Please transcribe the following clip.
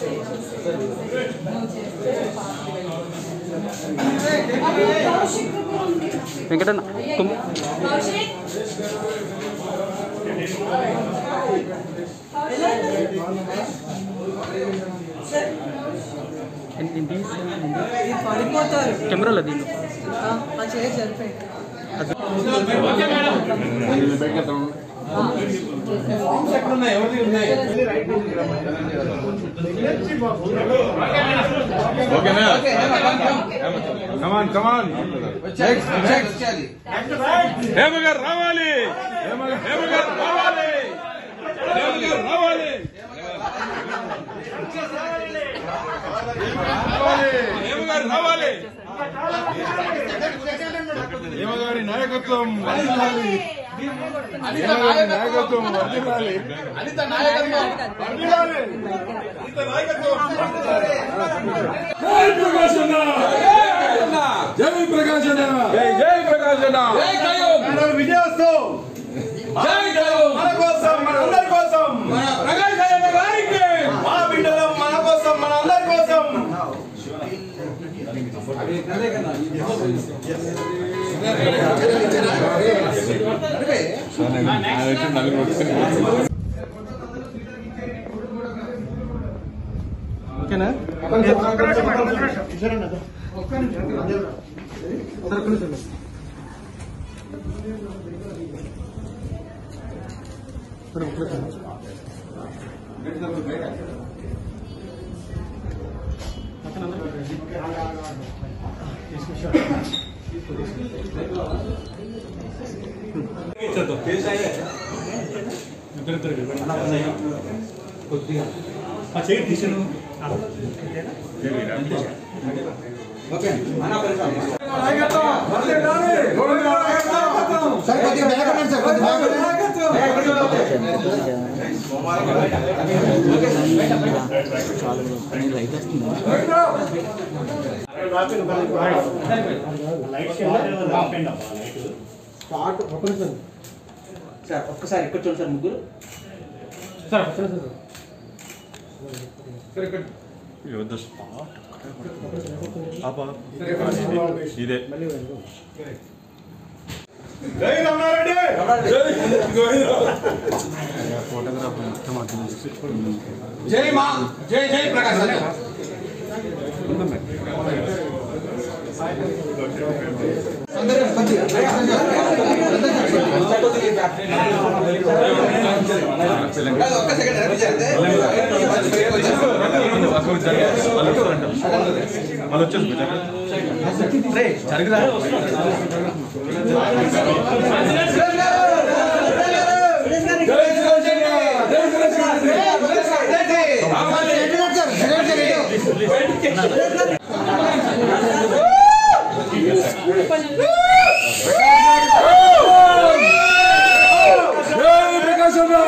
వెంకటన్న కుమ్- ఎన్- ఎన్ తీసి- పడిపోతారు కెమెరాలో దీన్ని ఆ చేసి సరిపోయింది కమాన్ కమాన్ హేమ గారు రావాలి హేమ హేమ గారు రావాలి హేమ గారు రావాలి హేమ గారు రావాలి హేమ గారి నాయకత్వం వర్ధిల్లాలి. హేమ గారి నాయకత్వం వర్ధిల్లాలి. వర్ధిల్లాలి. జై ప్రకాశ్ అన్న! జై ప్రకాశ్ అన్న! జై జై ప్రకాశ్ అన్న! మన విజయోత్సవం జై కయోం! మన కోసం మన అందరి కోసం ప్రకాశ్ అన్న గారికి! మన బిడ్డలం మన కోసం మన అందరి కోసం సార్ ఒక్కసారి ఇక్కడ చూడండి సార్ ముగ్గురు ఇదే జై రమణారెడ్డి జై మా జై జై ప్రకాశ్ అన్న. కాదు, ఒక్క సెకండ్ వెనక్కి జరిగితే. వాళ్ళు వచ్చేసి జై ప్రకాశ్ అన్న!